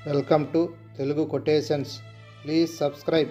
welcome to Telugu quotations please subscribe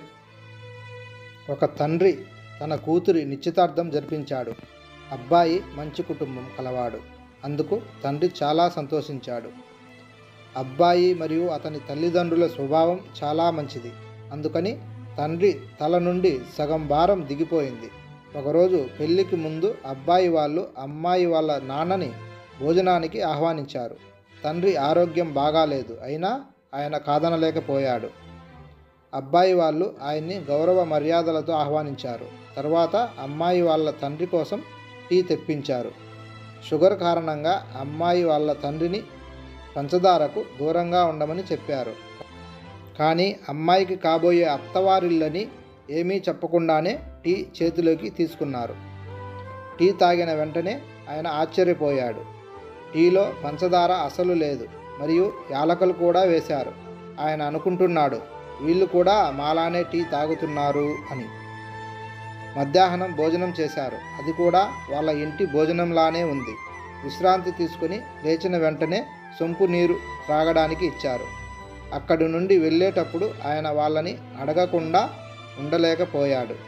ఒక తండ్రి తన కూతురి నిశ్చితార్థం జరిపించాడు అబ్బాయి మంచి కుటుంబం కలవాడు అందుకు తండ్రి చాలా సంతోషించాడు అబ్బాయి మరియు అతని తల్లిదండ్రుల స్వభావం చాలా మంచిది అందుకని తండ్రి తల నుండి సగం భారం దిగిపోయింది ఒకరోజు పెళ్లికి ముందు అబ్బాయి వాళ్ళు అమ్మాయి వాళ్ళ నాన్నని భోజనానికి ఆహ్వానించారు తండ్రి ఆరోగ్యం బాగాలేదు అయినా ఆయన కాదనలేకపోయాడు అబ్బాయి వాళ్ళు ఆయన్ని గౌరవ మర్యాదలతో ఆహ్వానించారు తర్వాత అమ్మాయి వాళ్ళ తండ్రి కోసం టీ తెప్పించారు షుగర్ కారణంగా అమ్మాయి వాళ్ళ తండ్రిని పంచదారకు దూరంగా ఉండమని చెప్పారు కానీ అమ్మాయికి కాబోయే అత్తవారిల్లని ఏమీ చెప్పకుండానే టీ చేతిలోకి తీసుకున్నారు టీ తాగిన వెంటనే ఆయన ఆశ్చర్యపోయాడు టీలో పంచదార అసలు లేదు మరియు యాలకలు కూడా వేశారు ఆయన అనుకుంటున్నాడు వీళ్ళు కూడా మాలానే టీ తాగుతున్నారు అని మధ్యాహ్నం భోజనం చేశారు అది కూడా వాళ్ళ ఇంటి భోజనంలానే ఉంది విశ్రాంతి తీసుకుని లేచిన వెంటనే సొంపు నీరు త్రాగడానికి ఇచ్చారు అక్కడి నుండి వెళ్ళేటప్పుడు ఆయన వాళ్ళని అడగకుండా ఉండలేకపోయాడు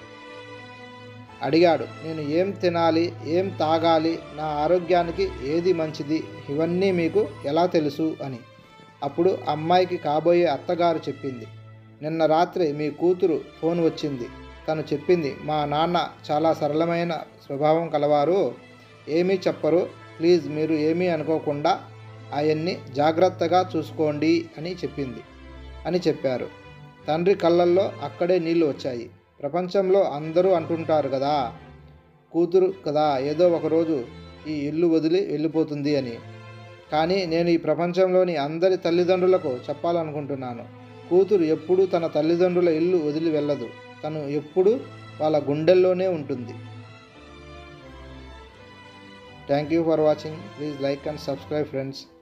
అడిగాడు నేను ఏం తినాలి ఏం తాగాలి నా ఆరోగ్యానికి ఏది మంచిది ఇవన్నీ మీకు ఎలా తెలుసు అని అప్పుడు అమ్మాయికి కాబోయే అత్తగారు చెప్పింది నిన్న రాత్రి మీ కూతురు ఫోన్ వచ్చింది తను చెప్పింది మా నాన్న చాలా సరళమైన స్వభావం కలవారు ఏమీ చెప్పరు ప్లీజ్ మీరు ఏమీ అనుకోకుండా ఆయన్ని జాగ్రత్తగా చూసుకోండి అని చెప్పింది అని చెప్పారు తండ్రి కళ్ళల్లో అక్కడే నీళ్లు వచ్చాయి ప్రపంచంలో అందరూ అంటుంటారు కదా కూతురు కదా ఏదో ఒకరోజు ఈ ఇల్లు వదిలి వెళ్ళిపోతుంది అని కానీ నేను ఈ ప్రపంచంలోని అందరి తల్లిదండ్రులకు చెప్పాలనుకుంటున్నాను కూతురు ఎప్పుడూ తన తల్లిదండ్రుల ఇల్లు వదిలి వెళ్ళదు తను ఎప్పుడూ వాళ్ళ గుండెల్లోనే ఉంటుంది thank you for watching please like and subscribe friends